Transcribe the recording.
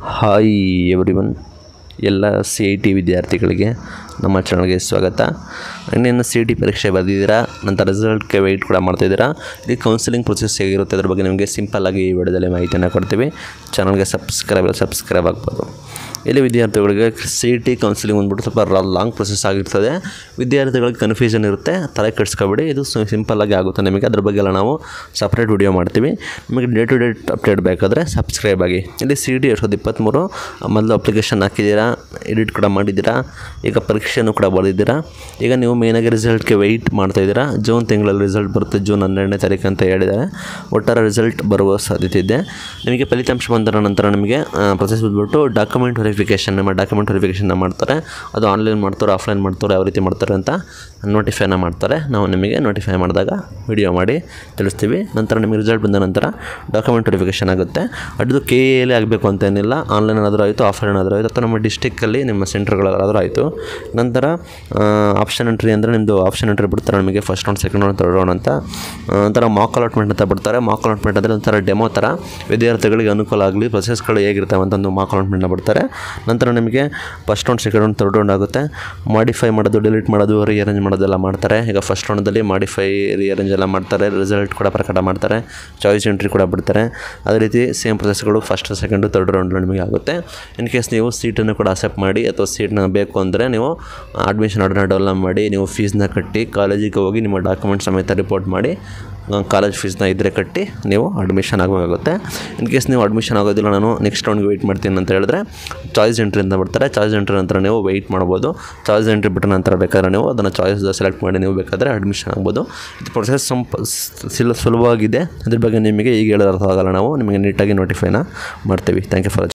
hi everyone ಎಲ್ಲ C I T ವಿದ್ಯಾರ್ಥಿಗಳಿಗೆ ನಮ್ಮ ಚಾನಲ್ಗೆ ಸ್ವಾಗತ ಇನ್ನೇನು ಸಿ ಟಿ ಪರೀಕ್ಷೆ ಬರೆದಿದ್ದೀರಾ ನಂತರ ರಿಸಲ್ಟ್ಗೆ ವೆಯ್ಟ್ ಕೂಡ ಮಾಡ್ತಿದ್ದೀರಾ ಇಲ್ಲಿ ಕೌನ್ಸಿಲಿಂಗ್ ಪ್ರೊಸೆಸ್ ಹೇಗಿರುತ್ತೆ ಅದ್ರ ಬಗ್ಗೆ ನಿಮಗೆ ಸಿಂಪಲ್ಲಾಗಿ ಈ ವಿಡಿಯೋದಲ್ಲಿ ಮಾಹಿತಿಯನ್ನು ಕೊಡ್ತೀವಿ ಚಾನಲ್ಗೆ ಸಬ್ಸ್ಕ್ರೈಬ್ ಸಬ್ಸ್ಕ್ರೈಬ್ ಆಗ್ಬೋದು ಇಲ್ಲಿ ವಿದ್ಯಾರ್ಥಿಗಳಿಗೆ ಸಿ ಟಿ ಕೌನ್ಸಿಲಿಂಗ್ ಬಂದ್ಬಿಟ್ಟು ಸ್ವಲ್ಪ ಲಾಂಗ್ ಪ್ರೊಸೆಸ್ ಆಗಿರ್ತದೆ ವಿದ್ಯಾರ್ಥಿಗಳಿಗೆ ಕನ್ಫ್ಯೂಷನ್ ಇರುತ್ತೆ ತಲೆ ಕೆಡಿಸ್ಕೊಬೇಡಿ ಇದು ಸಿಂಪಲ್ಲಾಗಿ ಆಗುತ್ತೆ ನಿಮಗೆ ಅದ್ರ ಬಗ್ಗೆ ಎಲ್ಲ ನಾವು ಸಪ್ರೇಟ್ ವಿಡಿಯೋ ಮಾಡ್ತೀವಿ ನಿಮಗೆ ಡೇ ಟು ಡೇ ಅಪ್ಡೇಟ್ ಬೇಕಾದರೆ ಸಬ್ಸ್ಕ್ರೈಬ್ ಆಗಿ ಇಲ್ಲಿ ಸಿ ಟಿ ಎರಡು ಸಾವಿರದ ಇಪ್ಪತ್ತ್ಮೂರು ಮೊದಲು ಅಪ್ಲಿಕೇಶನ್ ಹಾಕಿದ್ದೀರಾ ಎಡಿಟ್ ಕೂಡ ಮಾಡಿದ್ದೀರಾ ಈಗ ಪರೀಕ್ಷೆನೂ ಕೂಡ ಬರೆದಿದ್ದೀರಾ ಈಗ ನೀವು ಮೇನಾಗಿ ರಿಸಲ್ಟ್ಗೆ ವೆಯ್ಟ್ ಮಾಡ್ತಾಯಿದ್ದೀರಾ ಜೂನ್ ತಿಂಗಳಲ್ಲಿ ರಿಸಲ್ಟ್ ಬರುತ್ತೆ ಜೂನ್ ಹನ್ನೆರಡನೇ ತಾರೀಕು ಅಂತ ಹೇಳಿದ್ದಾರೆ ಒಟ್ಟಾರೆ ರಿಸಲ್ಟ್ ಬರುವ ಸಾಧ್ಯತೆ ಇದೆ ನಿಮಗೆ ಫಲಿತಾಂಶ ಬಂದ ನಂತರ ನಿಮಗೆ ಪ್ರೊಸೆಸ್ ಬಂದ್ಬಿಟ್ಟು ಡಾಕ್ಯುಮೆಂಟ್ ವೆರಿಫಿಕೇಷನ್ ನಿಮ್ಮ ಡಾಕ್ಯುಮೆಂಟ್ ವೆರಿಫಿಕೇಷನ್ನ ಮಾಡ್ತಾರೆ ಅದು ಆನ್ಲೈನ್ ಮಾಡ್ತಾರೆ ಆಫ್ಲೈನ್ ಮಾಡ್ತಾರೆ ಯಾವ ರೀತಿ ಮಾಡ್ತಾರೆ ಅಂತ ನೋಟಿಫೈನ ಮಾಡ್ತಾರೆ ನಾವು ನಿಮಗೆ ನೋಟಿಫೈ ಮಾಡಿದಾಗ ವಿಡಿಯೋ ಮಾಡಿ ತಿಳಿಸ್ತೀವಿ ನಂತರ ನಿಮಗೆ ರಿಸಲ್ಟ್ ಬಂದ ನಂತರ ಡಾಕ್ಯುಮೆಂಟ್ ವೆರಿಫಿಕೇಷನ್ ಆಗುತ್ತೆ ಅದು ಕೆ ಎಲ್ಲಿ ಆಗಬೇಕು ಅಂತ ಏನಿಲ್ಲ ಆನ್ಲೈನ್ ಆದರೂ ಆಯಿತು ಆಫ್ಲೈನ್ ಆದರೂ ಆಯಿತು ಅಥವಾ ನಮ್ಮ ಡಿಸ್ಟಿಕ್ಕಲ್ಲಿ ನಿಮ್ಮ ಸೆಂಟರ್ಗಳಾದರೂ ಆಯಿತು ನಂತರ ಆಪ್ಷನ್ ಎಂಟ್ರಿ ಅಂದರೆ ನಿಮ್ಮದು ಆಪ್ಷನ್ ಎಂಟ್ರಿ ಬಿಡ್ತಾರೆ ನಿಮಗೆ first round second round third round ಅಂತ ಆ, ನಂತರ ಮಾಕ್ ಅಲಾಟ್ಮೆಂಟ್ ಅಂತ ಬಿಡ್ತಾರೆ ಮಾಕ್ ಅಲಾಟ್ಮೆಂಟ್ ಅಂದರೆ ಒಂಥರ ಡೆಮೋ ಥರ ವಿದ್ಯಾರ್ಥಿಗಳಿಗೆ ಅನುಕೂಲ ಆಗಲಿ ಪ್ರೊಸೆಸ್ಗಳು ಹೇಗಿರ್ತವೆ ಅಂತ ಒಂದು ಮಾಕ್ ಅಲಾಟ್ಮೆಂಟ್ನ ಬಿಡ್ತಾರೆ ನಂತರ ನಿಮಗೆ first round second round third round ಆಗುತ್ತೆ ಮಾಡಿಫೈ ಮಾಡೋದು ಡಿಲೀಟ್ ಮಾಡೋದು ರಿಅರೇಂಜ್ ಮಾಡೋದೆಲ್ಲ ಮಾಡ್ತಾರೆ ಈಗ ಫಸ್ಟ್ ರೌಂಡಲ್ಲಿ ಮಾಡಿಫೈ ರಿಅರೇಂಜ್ ಎಲ್ಲ ಮಾಡ್ತಾರೆ ರಿಸಲ್ಟ್ ಕೂಡ ಪ್ರಕಟ ಮಾಡ್ತಾರೆ ಚಾಯ್ಸ್ ಎಂಟ್ರಿ ಕೂಡ ಬಿಡ್ತಾರೆ ಅದೇ ರೀತಿ ಸೇಮ್ ಪ್ರೊಸೆಸ್ಗಳು ಫಸ್ಟ್ ಸೆಕೆಂಡು ತರ್ಡ್ ರೌಂಡ್ ನಿಮಗೆ ಆಗುತ್ತೆ ಇನ್ ಕೇಸ್ ನೀವು ಸೀಟನ್ನು ಕೂಡ ಅಕ್ಸೆಪ್ಟ್ ಮಾಡಿ ಅಥವಾ ಸೀಟ್ನ ಬೇಕು ಅಂದರೆ ನೀವು ಅಡ್ಮಿಷನ್ ಆರ್ಡರ್ನ ಡೆವಲಪ್ ಮಾಡಿ ನೀವು ಫೀಸ್ನ ಕಟ್ಟಿ ಕಾಲೇಜಿಗೆ ಹೋಗಿ ನಿಮ್ಮ ಡಾಕ್ಯುಮೆಂಟ್ ಸಮೇತ ರಿಪೋರ್ಟ್ ಮಾಡಿ ಕಾಲೇಜ್ ಫೀಸ್ನ ಇದ್ದರೆ ಕಟ್ಟಿ ನೀವು ಅಡ್ಮಿಷನ್ ಆಗಬೇಕಾಗುತ್ತೆ ಇನ್ ಕೇಸ್ ನೀವು ಅಡ್ಮಿಷನ್ ಆಗೋದಿಲ್ಲ ನಾನು ನೆಕ್ಸ್ಟ್ ರೌಂಡ್ಗೆ ವೆಯ್ಟ್ ಮಾಡ್ತೀನಿ ಅಂತ ಹೇಳಿದ್ರೆ ಚಾಯ್ಸ್ ಎಂಟ್ರಿ ಅಂತ ಬರ್ತಾರೆ ಚಾಯ್ಸ್ ಎಂಟ್ರಿ ನಂತರ ನೀವು ವೆಯ್ಟ್ ಮಾಡ್ಬೋದು ಚಾಯ್ಸ್ ಎಂಟ್ರಿ ಬಿಟ್ಟ ನಂತರ ಬೇಕಾದ್ರೆ ನೀವು ಅದನ್ನು ಚಾಯ್ಸ್ ಸೆಲೆಕ್ಟ್ ಮಾಡಿ ನೀವು ಬೇಕಾದರೆ ಅಡ್ಮಿಷನ್ ಆಗ್ಬೋದು ಇದು ಪ್ರೊಸೆಸ್ ಸಂಪ ಸಿಲ್ ಸುಲಭವಾಗಿದೆ ಅದ್ರ ಬಗ್ಗೆ ನಿಮಗೆ ಈಗ ಹೇಳೋದು ಅರ್ಥ ಆಗಲ್ಲ ನಾವು ನಿಮಗೆ ನೀಟಾಗಿ ನೋಟಿಫೈನ ಮಾಡ್ತೀವಿ ಥ್ಯಾಂಕ್ ಯು ಫಾರ್